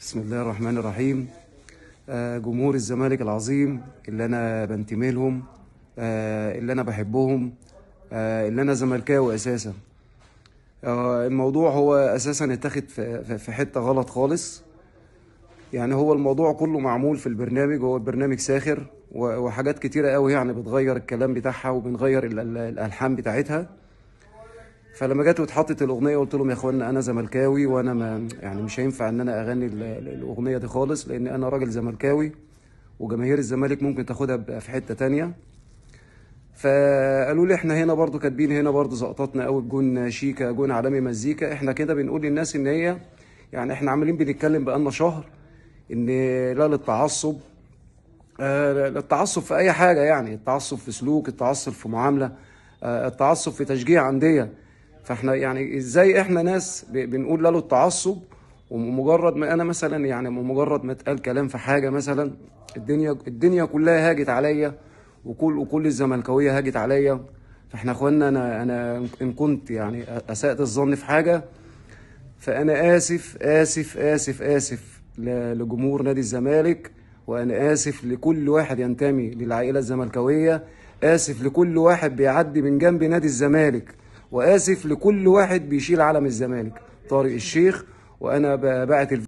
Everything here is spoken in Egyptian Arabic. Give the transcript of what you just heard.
بسم الله الرحمن الرحيم آه، جمهور الزمالك العظيم اللي انا بنتمي لهم آه، اللي انا بحبهم آه، اللي انا زملكاوي اساسا آه، الموضوع هو اساسا اتاخد في- في في حته غلط خالص يعني هو الموضوع كله معمول في البرنامج هو البرنامج ساخر و- وحاجات كتيره قوي يعني بتغير الكلام بتاعها وبنغير ال- ال- الالحان بتاعتها فلما جت واتحطت الاغنيه قلت لهم يا اخوانا انا زملكاوي وانا ما يعني مش هينفع ان انا اغني ال- ال- الاغنيه دي خالص لان انا راجل زملكاوي وجماهير الزمالك ممكن تاخدها ب- في حته تانية فقالوا لي احنا هنا برضو كاتبين هنا برضو زقطاتنا اول جون شيكا جون عالمي مزيكا احنا كده بنقول للناس ان هي يعني احنا عمالين بنتكلم بقالنا شهر ان لا للتعصب آه، التعصب في اي حاجه يعني التعصب في سلوك التعصب في معامله آه، التعصب في تشجيع انديه فاحنا يعني ازاي احنا ناس ب- بنقول لا للتعصب ومجرد ما انا مثلا يعني مجرد ما اتقال كلام في حاجه مثلا الدنيا الدنيا كلها هاجت عليا وكل وكل الزملكاويه هاجت عليا فاحنا اخوانا انا انا ان كنت يعني اسات الظن في حاجه فأنا آسف آسف آسف آسف ل- لجمهور نادي الزمالك وأنا آسف لكل واحد ينتمي للعائلة الزملكاوية آسف لكل واحد بيعدي من جنب نادي الزمالك وآسف لكل واحد بيشيل علم الزمالك طارق الشيخ وأنا ب- بعت